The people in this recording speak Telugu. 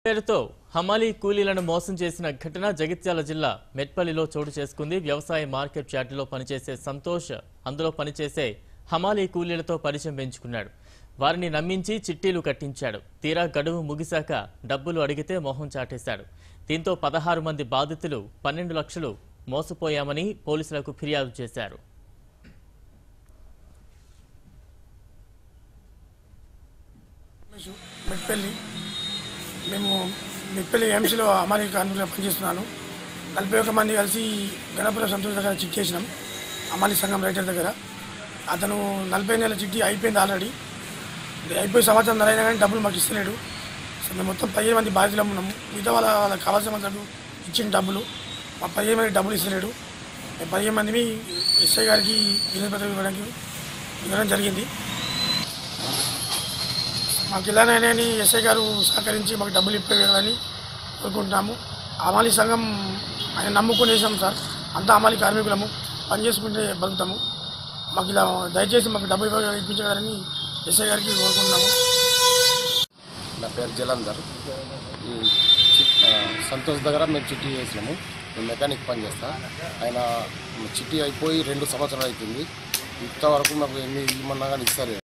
పేరుతో హమాలీ కూలీలను మోసం చేసిన ఘటన జగిత్యాల జిల్లా మెట్పల్లిలో చోటు చేసుకుంది వ్యవసాయ మార్కెట్ యార్డులో పనిచేసే సంతోష్ అందులో పనిచేసే హమాలీ కూలీలతో పరిచయం పెంచుకున్నాడు వారిని నమ్మించి చిట్టీలు కట్టించాడు తీరా గడువు ముగిశాక డబ్బులు అడిగితే మొహం చాటేశాడు దీంతో పదహారు మంది బాధితులు పన్నెండు లక్షలు మోసపోయామని పోలీసులకు ఫిర్యాదు చేశారు రమేష్ మెట్పల్లి మేము మెట్పల్లి ఎంసీలో అమలు కార్మికులుగా పనిచేస్తున్నాను నలభై ఒక్క మంది కలిసి గణపురం సంతోష్ దగ్గర చిట్ చేసినాం అమలి సంఘం రైటర్ దగ్గర అతను నలభై నెలల చిట్టి అయిపోయింది ఆల్రెడీ ఇది అయిపోయి సంవత్సరం అయినా కానీ డబ్బులు మాకు ఇస్తలేడు సో మేము మొత్తం పదిహేను మంది బాధితులు ఉన్నాము మిగతా వాళ్ళ వాళ్ళకి కావాల్సిన వాళ్ళకు ఇచ్చిన డబ్బులు మా పదిహేను మంది డబ్బులు ఇస్తలేడు మేము పదిహేను మందిని ఎస్ఐ గారికి వినతి పత్రం ఇవ్వడానికి ఇవ్వడం జరిగింది మాకు ఇలానైనా ఎస్ఐ గారు సహకరించి మాకు డబ్బులు ఇప్పేయాలని కోరుకుంటున్నాము అమాలి సంఘం ఆయన నమ్ముకునేసాం సార్ అంతా అమాలి కార్మికులము పని చేసుకుంటే బతుకుతాము మాకు ఇలా దయచేసి మాకు డబ్బులు ఇవ్వ- ఇప్పించగలని ఎస్ఐ గారికి కోరుకుంటున్నాము నా పేరు జలంధర్ ఈ చి- ఆ, సంతోష్ దగ్గర మేము చిట్టి చేసినాము నేను మెకానిక్ పని చేస్తా ఆయన చిట్టి అయిపోయి రెండు సంవత్సరాలు అవుతుంది ఇంతవరకు నాకు ఎన్ని ఇమ్మన్నా కానీ ఇస్తలేదు